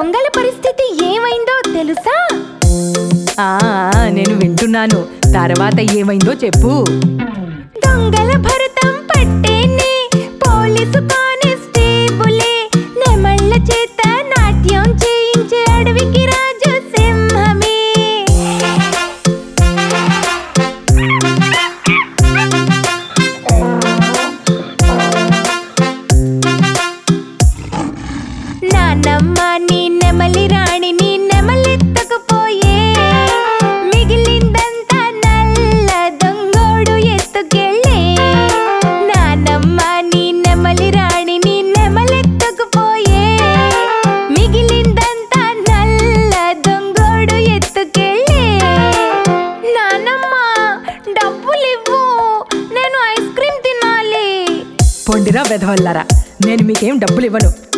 దొంగల పరిస్థితి ఏమైందో తెలుసా ఆ ఆ, నేను వింటున్నాను తర్వాత ఏమైందో చెప్పు దొంగల భరతం పట్టేనే పోలీసు కానిస్టేబులే నెమళ్ళ చేత నాట్యం చేయించే అడవికి రాజు సింహమే నానమ్మ నీ నెమలి రాణిని నెమలెత్తకపోయే మిగిలిందంతా నల్ల దొంగోడు ఎత్తుకెళ్ళే నానమ్మ నీ నెమలి రాణిని నెమలెత్తకపోయే మిగిలిందంతా నల్ల దొంగోడు ఎత్తుకెళ్ళే నానమ్మ డబ్బులివ్వు నేను ఐస్ క్రీమ్ తినాలి పొండిరా వెధవల్లారా నేను మీకేం డబ్బులు ఇవ్వను